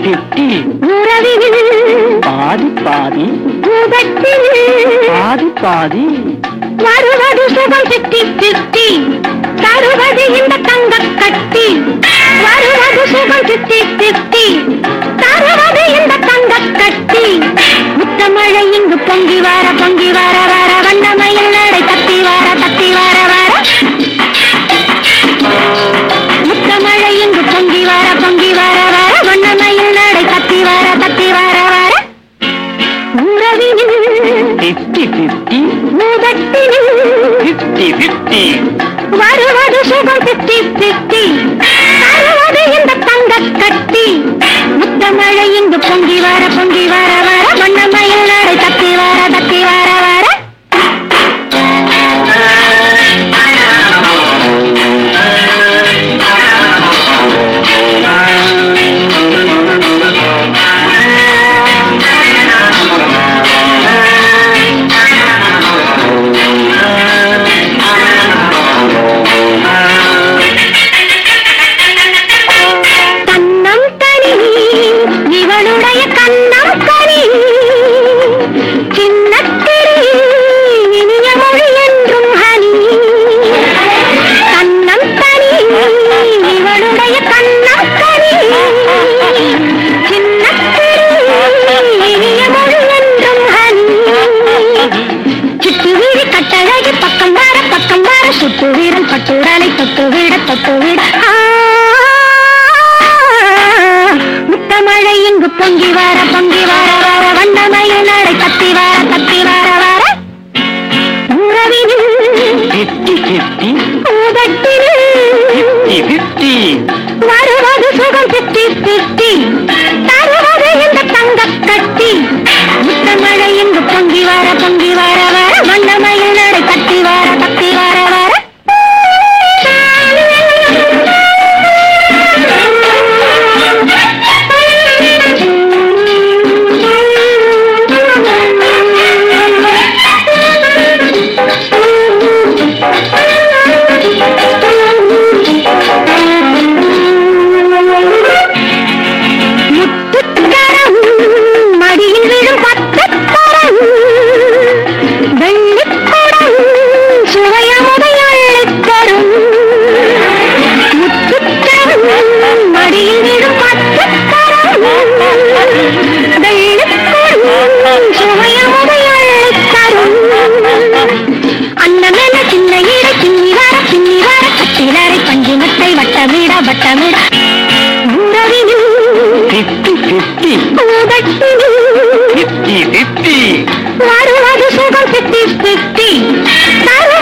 fifty உறவினில் பாதி பாதி உதட்டில் பாதி பாதி வருவது சுகம் சிட்டி சிட்டி தருவது இந்த தங்க கட்டி வருவது சுகம் சிட்டி சிட்டி தருவது இந்த தங்க கட்டி முத்தமழை இங்கு பொங்கி வர பொங்கி வர வர வண்ணமயில் நடை தத்தி வர தத்தி வர வர முத்தமழை இங்கு பொங்கி வர பொங்கி வர வர வண்ணமயில் நடை தத்தி வர தத்தி வர வர உறவினில் பிப்டி பிப்டி உதட்டினில் பிப்டி பிப்டி வருவது சுகம் சித்தி சித்தி தருவது இந்த தங்க கட்டி முத்தமழை இங்கு பொங்கி வர பொங்கி வர வர வண்ணமயில் நடை தத்தி வர தத்தி வர வர கண்ணம் தனி இவளுடைய கண்ணம் கனி சின்னத்திரி இனிய மொழி என்றும் ஹனி கண்ணம் தனி இவளுடைய கண்ணம் கனி சின்னத்திரி இனிய மொழி என்றும் ஹனி சிட்டு வீடு கட்டழகி பக்கம் வர பக்கம் வர சுட்டு வீரன் பட்டுடலை தொட்டு விட தொட்டு விட ஆ, முத்தமழை இங்கு பொங்கி வர பொங்கி வர வர வண்ணமயில் நடை கத்தி வர கத்தி வர வர உறவினில் பிப்டி பிப்டி உதட்டில் பிப்டி பிப்டி வருவது சுகம் சித்தி சித்தி தருவது இந்த தங்க கட்டி முத்தமழை இங்கு பொங்கி வர பொங்கி வர வர வண்ணமயில் நடை கத்தி வர கத்தி வர வர முத்துக்கரம் மடியில் விழும் பத்துக்கரம் வெள்ளிக்குடம் சுவையமுதை அள்ளித் தரும் முத்துக்கரம் மடியில் விழும் பத்துக்கரம் வெள்ளிக்குடம் சுவையமுதை அள்ளித் தரும் அன்னமென சின்ன ஈர சின்னி வர சின்னி வர கட்டிலரை பஞ்சுமத்தை வட்டமிட வட்டமிட உறவினில் பிப்டி பிப்டி உதட்டினில் பிப்டி பிப்டி வருவது சுகம் சித்தி சித்தி தரு